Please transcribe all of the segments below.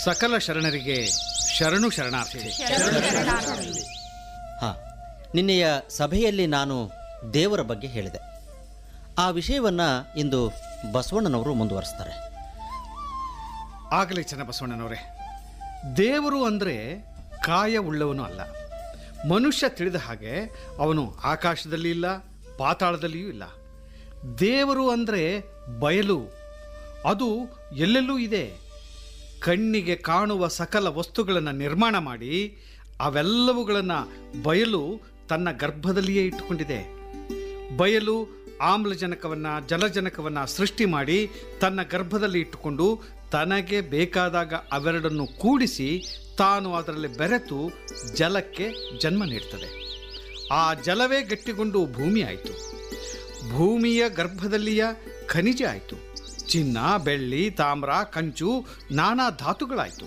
ಸಕಲ ಶರಣರಿಗೆ ಶರಣು ಶರಣಾರ್ಥಿ ಹಾಂ ನಿನ್ನೆಯ ಸಭೆಯಲ್ಲಿ ನಾನು ದೇವರ ಬಗ್ಗೆ ಹೇಳಿದೆ ಆ ವಿಷಯವನ್ನು ಇಂದು ಬಸವಣ್ಣನವರು ಮುಂದುವರಿಸ್ತಾರೆ ಆಗಲಿ ಚನ್ನಬಸವಣ್ಣನವರೇ ದೇವರು ಅಂದರೆ ಕಾಯ ಉಳ್ಳವನು ಅಲ್ಲ ಮನುಷ್ಯ ತಿಳಿದ ಹಾಗೆ ಅವನು ಆಕಾಶದಲ್ಲಿ ಇಲ್ಲ ಪಾತಾಳದಲ್ಲಿಯೂ ಇಲ್ಲ ದೇವರು ಅಂದರೆ ಬಯಲು ಅದು ಎಲ್ಲೆಲ್ಲೂ ಇದೆ ಕಣ್ಣಿಗೆ ಕಾಣುವ ಸಕಲ ವಸ್ತುಗಳನ್ನು ನಿರ್ಮಾಣ ಮಾಡಿ ಅವೆಲ್ಲವುಗಳನ್ನು ಬಯಲು ತನ್ನ ಗರ್ಭದಲ್ಲಿಯೇ ಇಟ್ಟುಕೊಂಡಿದೆ ಬಯಲು ಆಮ್ಲಜನಕವನ್ನು ಜಲಜನಕವನ್ನು ಸೃಷ್ಟಿ ಮಾಡಿ ತನ್ನ ಗರ್ಭದಲ್ಲಿ ಇಟ್ಟುಕೊಂಡು ತನಗೆ ಬೇಕಾದಾಗ ಅವೆರಡನ್ನು ಕೂಡಿಸಿ ತಾನು ಅದರಲ್ಲಿ ಬೆರೆತು ಜಲಕ್ಕೆ ಜನ್ಮ ನೀಡ್ತದೆ ಆ ಜಲವೇ ಗಟ್ಟಿಗೊಂಡು ಭೂಮಿ ಆಯಿತು ಭೂಮಿಯ ಗರ್ಭದಲ್ಲಿಯ ಖನಿಜ ಆಯಿತು ಚಿನ್ನ ಬೆಳ್ಳಿ ತಾಮ್ರ ಕಂಚು ನಾನಾ ಧಾತುಗಳಾಯಿತು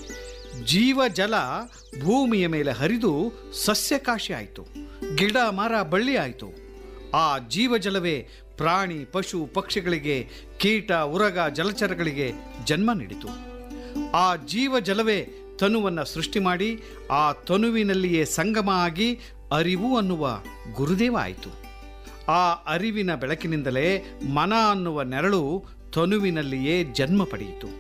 ಜೀವ ಜಲ ಭೂಮಿಯ ಮೇಲೆ ಹರಿದು ಸಸ್ಯಕಾಶಿ ಆಯಿತು ಗಿಡ ಮರ ಬಳ್ಳಿ ಆಯಿತು ಆ ಜೀವಜಲವೇ ಪ್ರಾಣಿ ಪಶು ಪಕ್ಷಿಗಳಿಗೆ ಕೀಟ ಉರಗ ಜಲಚರಗಳಿಗೆ ಜನ್ಮ ನೀಡಿತು ಆ ಜೀವಜಲವೇ ತನುವನ್ನು ಸೃಷ್ಟಿ ಮಾಡಿ ಆ ತನುವಿನಲ್ಲಿಯೇ ಸಂಗಮ ಆಗಿ ಅರಿವು ಅನ್ನುವ ಗುರುದೇವ ಆಯಿತು ಆ ಅರಿವಿನ ಬೆಳಕಿನಿಂದಲೇ ಮನ ಅನ್ನುವ ನೆರಳು ತನುವಿನಲ್ಲಿಯೇ ಜನ್ಮ ಪಡೆಯಿತು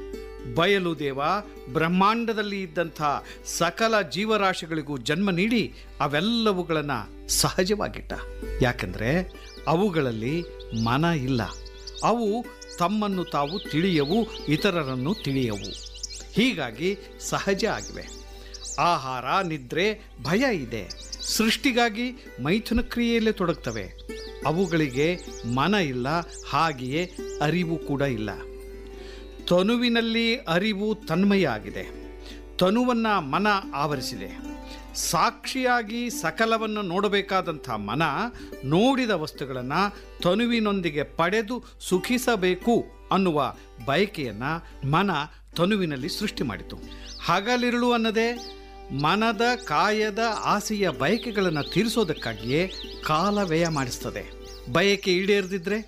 ಬಯಲು ದೇವ ಬ್ರಹ್ಮಾಂಡದಲ್ಲಿ ಇದ್ದಂಥ ಸಕಲ ಜೀವರಾಶಿಗಳಿಗೂ ಜನ್ಮ ನೀಡಿ ಅವೆಲ್ಲವುಗಳನ್ನು ಸಹಜವಾಗಿಟ್ಟ ಯಾಕೆಂದರೆ ಅವುಗಳಲ್ಲಿ ಮನ ಇಲ್ಲ ಅವು ತಮ್ಮನ್ನು ತಾವು ತಿಳಿಯವು ಇತರರನ್ನು ತಿಳಿಯವು ಹೀಗಾಗಿ ಸಹಜ ಆಗಿವೆ ಆಹಾರ ನಿದ್ರೆ ಭಯ ಇದೆ ಸೃಷ್ಟಿಗಾಗಿ ಮೈಥುನ ಕ್ರಿಯೆಯಲ್ಲೇ ತೊಡಗ್ತವೆ ಅವುಗಳಿಗೆ ಮನ ಇಲ್ಲ ಹಾಗೆಯೇ ಅರಿವು ಕೂಡ ಇಲ್ಲ ತನುವಿನಲ್ಲಿ ಅರಿವು ತನ್ಮಯ ಆಗಿದೆ ತನುವನ್ನು ಮನ ಆವರಿಸಿದೆ ಸಾಕ್ಷಿಯಾಗಿ ಸಕಲವನ್ನು ನೋಡಬೇಕಾದಂಥ ಮನ ನೋಡಿದ ವಸ್ತುಗಳನ್ನು ತನುವಿನೊಂದಿಗೆ ಪಡೆದು ಸುಖಿಸಬೇಕು ಅನ್ನುವ ಬಯಕೆಯನ್ನು ಮನ ತನುವಿನಲ್ಲಿ ಸೃಷ್ಟಿ ಮಾಡಿತು ಹಗಲಿರುಳು ಅನ್ನದೇ ಮನದ ಕಾಯದ ಆಸೆಯ ಬಯಕೆಗಳನ್ನು ತೀರಿಸೋದಕ್ಕಾಗಿಯೇ ಕಾಲ ವ್ಯಯ ಮಾಡಿಸ್ತದೆ ಬಯಕೆ ಈಡೇರದಿದ್ರೆ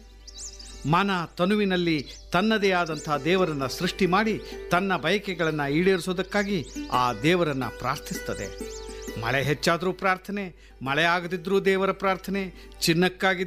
ಮನ ತನುವಿನಲ್ಲಿ ತನ್ನದೇ ಆದಂಥ ದೇವರನ್ನು ಸೃಷ್ಟಿ ಮಾಡಿ ತನ್ನ ಬಯಕೆಗಳನ್ನು ಈಡೇರಿಸೋದಕ್ಕಾಗಿ ಆ ದೇವರನ್ನು ಪ್ರಾರ್ಥಿಸ್ತದೆ ಮಳೆ ಹೆಚ್ಚಾದರೂ ಪ್ರಾರ್ಥನೆ ಮಳೆ ಆಗದಿದ್ದರೂ ದೇವರ ಪ್ರಾರ್ಥನೆ ಚಿನ್ನಕ್ಕಾಗಿ